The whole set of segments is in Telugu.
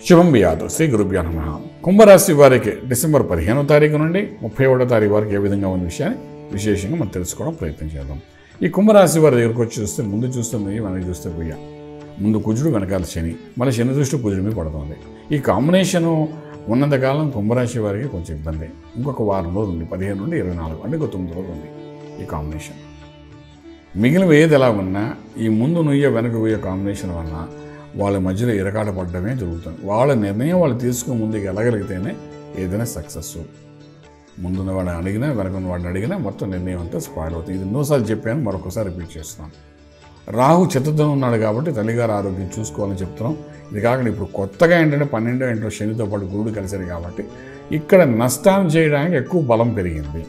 శుభం బియాదు శ్రీ గురుభ్యో నమ కుంభరాశి వారికి డిసెంబర్ పదిహేనో తారీఖు నుండి ముప్పై ఒకటో తారీఖు వరకు ఏ విధంగా ఉన్న విషయాన్ని విశేషంగా మనం తెలుసుకోవడం ప్రయత్నం చేద్దాం ఈ కుంభరాశి వారి దగ్గరకు వచ్చి చూస్తే ముందు చూస్తే నువ్వు వెనక చూస్తే గుయ్య ముందు కుజుడు వెనకాల శని మళ్ళీ శని దృష్టి కుజుడి మీద పడుతుంది ఈ కాంబినేషను ఉన్నంతకాలం కుంభరాశి వారికి కొంచెం ఇబ్బంది ఇంకొక వారం రోజులు ఉంది పదిహేను నుండి ఇరవై నాలుగు అంటే ఇంకో తొమ్మిది రోజులు ఉంది ఈ కాంబినేషన్ మిగిలిన ఏది ఎలా ఉన్నా ఈ ముందు నుయ్య వెనక నుయ్య కాంబినేషన్ వలన వాళ్ళ మధ్యలో ఇరకాట పడడమే జరుగుతుంది వాళ్ళ నిర్ణయం వాళ్ళు తీసుకుని ముందుకు వెళ్ళగలిగితేనే ఏదైనా సక్సెస్ ముందున్న వాడిని అడిగినా వెనకున్న వాడిని అడిగినా మొత్తం నిర్ణయం అంతా స్పాయిల్ అవుతుంది ఇది ఎన్నోసార్లు చెప్పాను మరొకసారి రిపీట్ చేస్తున్నాను రాహు చతుర్థం ఉన్నాడు కాబట్టి తల్లిగారు ఆరోగ్యం చూసుకోవాలని చెప్తున్నాం ఇది కాకుండా ఇప్పుడు కొత్తగా ఏంటంటే పన్నెండో ఇంట్లో శనితో పాటు గురుడు కలిసారు కాబట్టి ఇక్కడ నష్టాన్ని చేయడానికి ఎక్కువ బలం పెరిగింది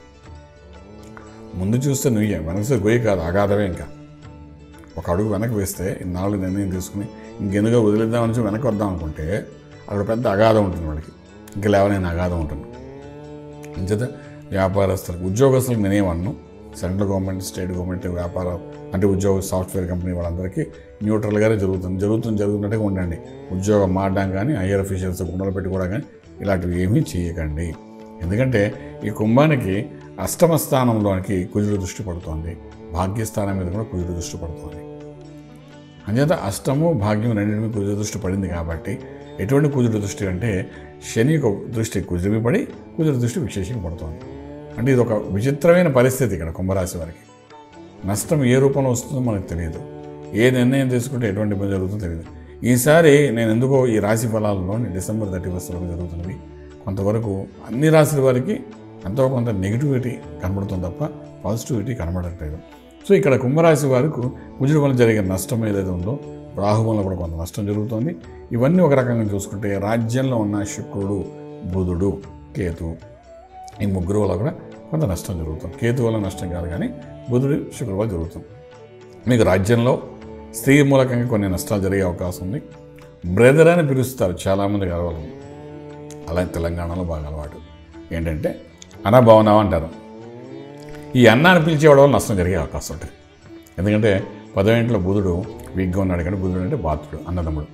ముందు చూస్తే నువ్వే వెనక గొయ్యి కాదు అగాధమే ఇంకా ఒక అడుగు వెనక్కి వేస్తే ఇన్నాళ్ళు నిర్ణయం తీసుకుని ఇంకెందుగా వదిలేద్దామని చెప్పి వెనక్కి వద్దాం అనుకుంటే అక్కడ పెద్ద అగాధం ఉంటుంది వాడికి ఇంకా లేవలేని అగాధం ఉంటుంది అంచేత వ్యాపారస్తులకు ఉద్యోగస్తులకు నేనేమన్ను సెంట్రల్ గవర్నమెంట్ స్టేట్ గవర్నమెంట్ వ్యాపారం అంటే ఉద్యోగ సాఫ్ట్వేర్ కంపెనీ వాళ్ళందరికీ న్యూట్రల్గానే జరుగుతుంది జరుగుతుంది జరుగుతున్నట్టుగా ఉండండి ఉద్యోగం మారడం కానీ హయ్యర్ అఫీషియల్స్ గుండెలు పెట్టుకోవడం కానీ ఇలాంటివి ఏమీ చేయకండి ఎందుకంటే ఈ కుంభానికి అష్టమ స్థానంలోనికి కుజుడు దృష్టి పడుతోంది భాగ్యస్థానం మీద కూడా కుజుడు దృష్టి పడుతోంది అంచేత అష్టము భాగ్యం రెండింటి మీద కుజుడు దృష్టి పడింది కాబట్టి ఎటువంటి కుజుడు దృష్టి అంటే శని యొక్క దృష్టి కుజుడి పడి కుజుడు దృష్టి విశేషంగా పడుతోంది అంటే ఇది ఒక విచిత్రమైన పరిస్థితి ఇక్కడ కుంభరాశి వారికి నష్టం ఏ రూపంలో వస్తుందో మనకు తెలియదు ఏ నిర్ణయం తీసుకుంటే ఎటువంటి ఇబ్బంది జరుగుతుందో తెలియదు ఈసారి నేను ఎందుకో ఈ రాశి ఫలాలలో డిసెంబర్ థర్టీ ఫస్ట్ వరకు జరుగుతున్నవి కొంతవరకు అన్ని రాశుల వారికి ఎంతో కొంత నెగిటివిటీ కనబడుతుంది తప్ప పాజిటివిటీ కనబడట్లేదు సో ఇక్కడ కుంభరాశి వారికి కుజుడు వల్ల జరిగే నష్టం ఏదైతే ఉందో రాహు వల్ల కూడా కొంత నష్టం జరుగుతుంది ఇవన్నీ ఒక రకంగా చూసుకుంటే రాజ్యంలో ఉన్న శుక్రుడు బుధుడు కేతు ఈ ముగ్గురు వల్ల కూడా కొంత నష్టం జరుగుతుంది కేతు వల్ల నష్టం కాదు కానీ బుధుడు శుక్రుడు వల్ల జరుగుతుంది మీకు రాజ్యంలో స్త్రీ మూలకంగా కొన్ని నష్టాలు జరిగే అవకాశం ఉంది బ్రదర్ అని పిలుస్తారు చాలామంది కలవాలి అలా తెలంగాణలో బాగా అలవాటు ఏంటంటే అన్న బాగున్నావా అంటారు ఈ అన్నాన్ని పిలిచేవాడు వల్ల నష్టం జరిగే అవకాశం ఉంటుంది ఎందుకంటే పదవింట్లో బుధుడు వీక్గా ఉన్నాడు కానీ బుధుడు అంటే బాధుడు అన్నదమ్ముడు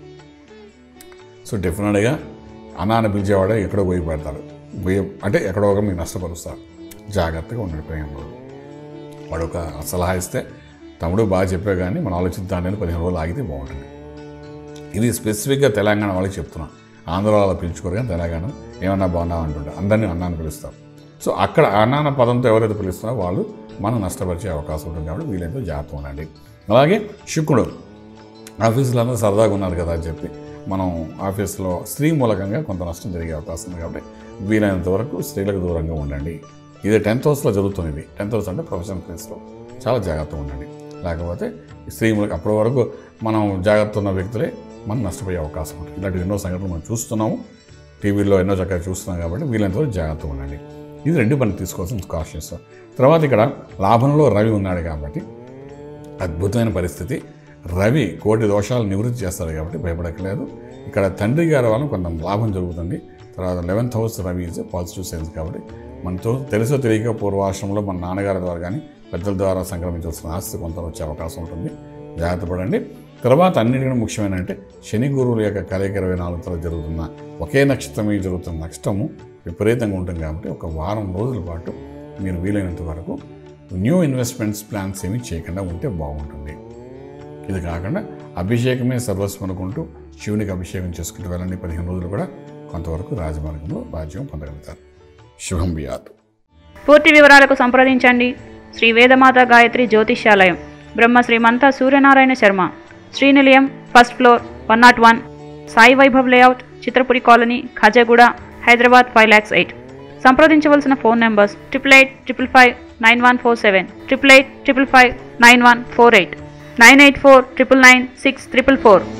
సో డెఫినెట్గా అన్నాన్ని పిలిచేవాడు ఎక్కడో పోయి పెడతాడు పోయి అంటే ఎక్కడో ఒక మీకు నష్టపరుస్తారు జాగ్రత్తగా ఉండండి ప్రేమలో వాడు ఒక సలహా ఇస్తే తమ్ముడు బాగా చెప్పే కానీ మనం ఆలోచిద్దామని పదిహేను రోజులు ఆగితే బాగుంటుంది ఇది స్పెసిఫిక్గా తెలంగాణ వాళ్ళకి చెప్తున్నాను ఆంధ్ర వాళ్ళు పిలుచుకోరు కానీ తెలంగాణ ఏమన్నా బాగున్నావు అంటుంటారు అందరినీ అన్నాన్ని పిలుస్తాం సో అక్కడ అన్నాన్న పదంతో ఎవరైతే పిలుస్తారో వాళ్ళు మనం నష్టపరిచే అవకాశం ఉంటుంది కాబట్టి వీలైతే జాగ్రత్త ఉండండి అలాగే శుక్రుడు ఆఫీసులో అందరూ సరదాగా ఉన్నారు కదా అని చెప్పి మనం ఆఫీస్లో స్త్రీ మూలకంగా కొంత నష్టం జరిగే అవకాశం ఉంది కాబట్టి వీలైనంత వరకు స్త్రీలకు దూరంగా ఉండండి ఇది టెన్త్ హౌస్లో జరుగుతుంది ఇది టెన్త్ హౌస్ అంటే ప్రొఫెషనల్ ప్లేస్లో చాలా జాగ్రత్తగా ఉండండి లేకపోతే స్త్రీ మూలక అప్పటి వరకు మనం జాగ్రత్త ఉన్న వ్యక్తులే మనం నష్టపోయే అవకాశం ఉంటుంది ఇలాంటి ఎన్నో సంఘటనలు మనం చూస్తున్నాము టీవీలో ఎన్నో చక్కగా చూస్తున్నాం కాబట్టి వీలైనంత వరకు జాగ్రత్తగా ఉండండి ఇది రెండు మనం తీసుకోవాల్సిన కాషన్స్ తర్వాత ఇక్కడ లాభంలో రవి ఉన్నాడు కాబట్టి అద్భుతమైన పరిస్థితి రవి కోటి దోషాలు నివృత్తి చేస్తారు కాబట్టి భయపడక్కలేదు ఇక్కడ తండ్రి గారి వలన కొంత లాభం జరుగుతుంది తర్వాత eleventh house Ravi is positive sense కాబట్టి మనతో తెలుసో తెలియక పూర్వాశ్రమంలో మన నాన్నగారి ద్వారా కానీ పెద్దల ద్వారా సంక్రమించాల్సిన ఆస్తి కొంత వచ్చే అవకాశం ఉంటుంది జాగ్రత్త పడండి తర్వాత అన్నిటికన్నా ముఖ్యమైన అంటే శని గురువుల యొక్క కలయిక ఇరవై నాలుగు తర్వాత జరుగుతున్న ఒకే నక్షత్రం మీద జరుగుతున్న నష్టము విపరీతంగా ఉంటుంది కాబట్టి ఒక వారం రోజుల పాటు మీరు వీలైనంత వరకు న్యూ ఇన్వెస్ట్మెంట్స్ ప్లాన్స్ ఏమీ చేయకుండా ఉంటే బాగుంటుంది ఇది కాకుండా అభిషేకమే సర్వస్వం అనుకుంటూ శివునికి అభిషేకం చేసుకుంటూ వెళ్ళండి పదిహేను రోజులు కూడా కొంతవరకు రాజమార్గంలో రాజ్యం పొందగలుగుతారు శుభం బియాత్ పూర్తి వివరాలకు సంప్రదించండి Shri Vedamata Gayatri Jyotishyalayam Brahma Srimanta Suryanarayana Sharma Srinilayam first floor one nought one Sai Vaibhav layout Chitrapuri colony Khajaguda Hyderabad five lakhs eight సంప్రదించవలసిన phone numbers triple eight triple five nine one four seven triple eight triple five nine one four eight nine eight four triple nine six triple four